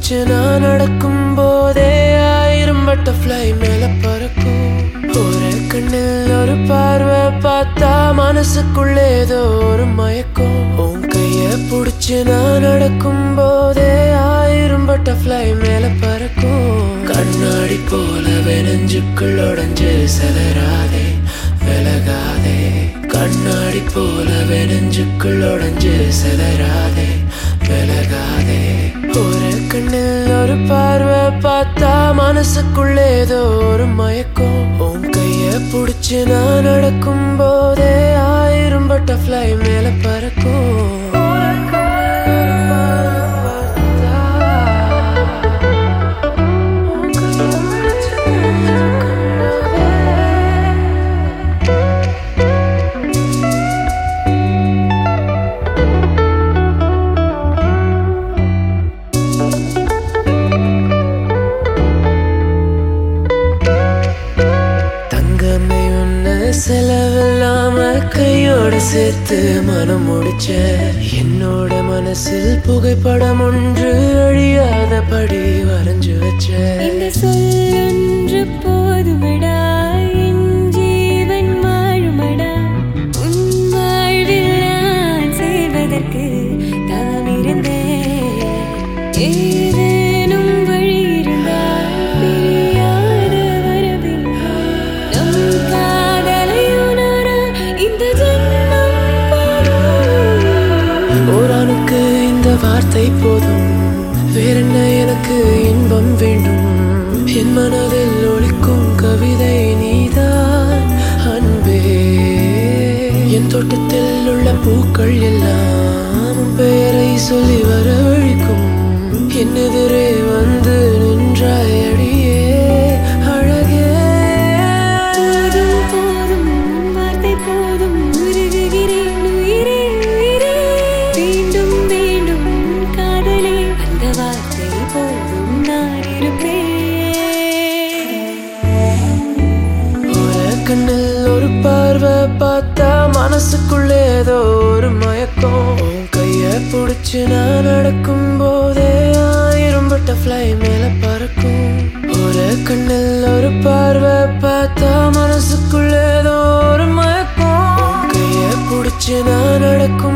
பிடிச்சு நான் நடக்கும் போதே ஆயிரம் பட்டர்ஃப்ளை மேல பறக்கும் ஒரு கண்ணில் ஒரு பார்வை பார்த்தா மனசுக்குள்ளே ஏதோ ஒரு மயக்கம் உன் கைய பிடிச்சு நான் நடக்கும் போதே ஆயிரம் பட்டர்ஃப்ளை மேல பறக்கும் கண்ணாடி போல நெஞ்சுக்குள் உடஞ்சு செதறாதே விலகாதே கண்ணாடி போல நெஞ்சுக்குள் உடஞ்சு செதறாதே விலகாதே ஒரு கண்ணில் ஒரு பார்வை பார்த்தா மனசுக்குள்ளே ஏதோ ஒரு மயக்கம் உன் கைய பிடிச்சு நான் நடக்கும் போதே ஆயிரம் பட்டர்ஃப்ளை மேல பறக்கும் தங்கமே உன்ன செலவில்லாம கையோட சேர்த்து மனம் முடிச்ச என்னோட மனசில் புகைப்படம் ஒன்று அழியாதபடி வரைஞ்சு வச்ச இந்த சொல்லொன்று போதுமடா என் ஜீவன் வாழுமடா உன் வாழ்வில் நான் சேர்வதற்கு தாம் இருந்தேன் ஏதேனும் வழி இருந்தால் பிரியாத வரவில் நம் காதலை உணர இந்த ஜென்மம் போதும் ஓரானுக்கு இந்த வார்த்தை போதும் வேறென்ன எனக்கு இன்பம் வேண்டும் என் மனதில் ஒலிக்கும் கவிதை நீதான் அன்பே என் தோட்டத்தில் உள்ள பூக்கள் எல்லாம் உன் பெயரை சொல்லி வரவழைக்கும் என் எதிரே வந்து நின்றாய் அடியே அழகே போதும் போதும் உன் வார்த்தை போதும் உருகுகிறேன் உயிரே உயிரே வேண்டும் வேண்டும் உன் காதலே அந்த வார்த்தை போதும் நான் இருப்பேன் ஒரு கண்ணில் ஒரு பார்வை பார்த்தா மனசுக்குள்ளே ஏதோ ஒரு மயக்கம் உன் கைய பிடிச்சு நான் நடக்கும் போதே ஆயிரம் பட்டர்ஃப்ளை மேல பறக்கும் ஒரு கண்ணில் ஒரு பார்வை பார்த்தா மனசுக்குள்ளே ஏதோ ஒரு மயக்கம் உன் கைய பிடிச்சு நான் நடக்கும்